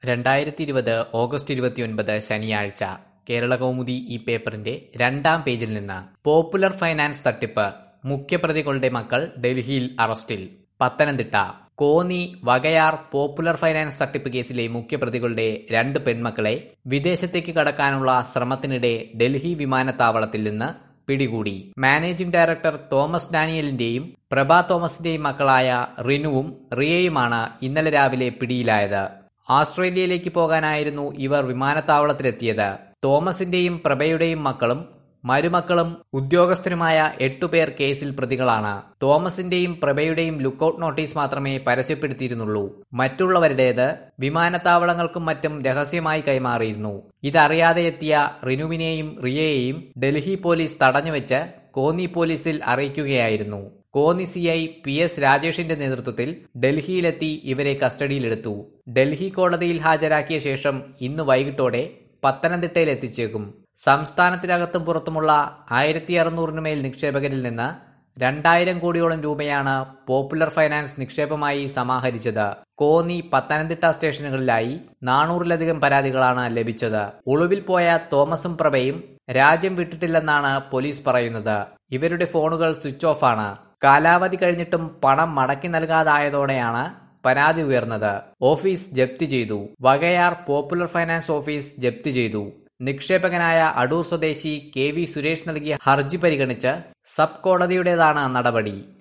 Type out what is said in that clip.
രണ്ടായിരത്തി ഇരുപത് ഓഗസ്റ്റ് ഇരുപത്തിയൊൻപത് ശനിയാഴ്ച കേരള കൗമുദി ഈ പേപ്പറിന്റെ രണ്ടാം പേജിൽ നിന്ന് പോപ്പുലർ ഫൈനാൻസ് തട്ടിപ്പ് മുഖ്യപ്രതികളുടെ മക്കൾ ഡൽഹിയിൽ അറസ്റ്റിൽ പത്തനംതിട്ട കോന്നി വകയാർ പോപ്പുലർ ഫൈനാൻസ് തട്ടിപ്പ് കേസിലെ മുഖ്യപ്രതികളുടെ രണ്ട് പെൺമക്കളെ വിദേശത്തേക്ക് കടക്കാനുള്ള ശ്രമത്തിനിടെ ഡൽഹി വിമാനത്താവളത്തിൽ നിന്ന് പിടികൂടി മാനേജിംഗ് ഡയറക്ടർ തോമസ് ഡാനിയലിന്റെയും പ്രഭ തോമസിന്റെയും മക്കളായ റിനുവും റിയയുമാണ് ഇന്നലെ രാവിലെ പിടിയിലായത് ഓസ്ട്രേലിയയിലേക്ക് പോകാനായിരുന്നു ഇവർ വിമാനത്താവളത്തിലെത്തിയത് തോമസിന്റെയും പ്രഭയുടെയും മക്കളും മരുമക്കളും ഉദ്യോഗസ്ഥരുമായ എട്ടുപേർ കേസിൽ പ്രതികളാണ് തോമസിന്റെയും പ്രഭയുടെയും ലുക്കൌട്ട് നോട്ടീസ് മാത്രമേ പരസ്യപ്പെടുത്തിയിരുന്നുള്ളൂ മറ്റുള്ളവരുടേത് വിമാനത്താവളങ്ങൾക്കും മറ്റും രഹസ്യമായി കൈമാറിയിരുന്നു ഇതറിയാതെ എത്തിയ റിനുവിനെയും റിയയെയും ഡൽഹി പോലീസ് തടഞ്ഞുവെച്ച് കോന്നി പോലീസിൽ അറിയിക്കുകയായിരുന്നു Konni C I P S രാജേഷിന്റെ നേതൃത്വത്തിൽ ഡൽഹിയിലെത്തി ഇവരെ കസ്റ്റഡിയിലെടുത്തു ഡൽഹി കോടതിയിൽ ഹാജരാക്കിയ ശേഷം ഇന്ന് വൈകിട്ടോടെ പത്തനംതിട്ടയിൽ എത്തിച്ചേക്കും സംസ്ഥാനത്തിനകത്തും പുറത്തുമുള്ള ആയിരത്തി അറുന്നൂറിന് മേൽ നിക്ഷേപകരിൽ നിന്ന് രണ്ടായിരം കോടിയോളം രൂപയാണ് പോപ്പുലർ ഫൈനാൻസ് നിക്ഷേപമായി സമാഹരിച്ചത് കോന്നി പത്തനംതിട്ട സ്റ്റേഷനുകളിലായി നാനൂറിലധികം പരാതികളാണ് ലഭിച്ചത് ഒളിവിൽ പോയ തോമസും പ്രഭയും രാജ്യം വിട്ടിട്ടില്ലെന്നാണ് പോലീസ് പറയുന്നത് ഇവരുടെ ഫോണുകൾ സ്വിച്ച് ഓഫ് ആണ് കാലാവധി കഴിഞ്ഞിട്ടും പണം മടക്കി നൽകാതായതോടെയാണ് പരാതി ഉയർന്നത് ഓഫീസ് ജപ്തി ചെയ്തു വകയാർ പോപ്പുലർ ഫൈനാൻസ് ഓഫീസ് ജപ്തി ചെയ്തു നിക്ഷേപകനായ അടൂർ സ്വദേശി കെ വി സുരേഷ് നൽകിയ ഹർജി പരിഗണിച്ച് സബ് കോടതിയുടേതാണ് നടപടി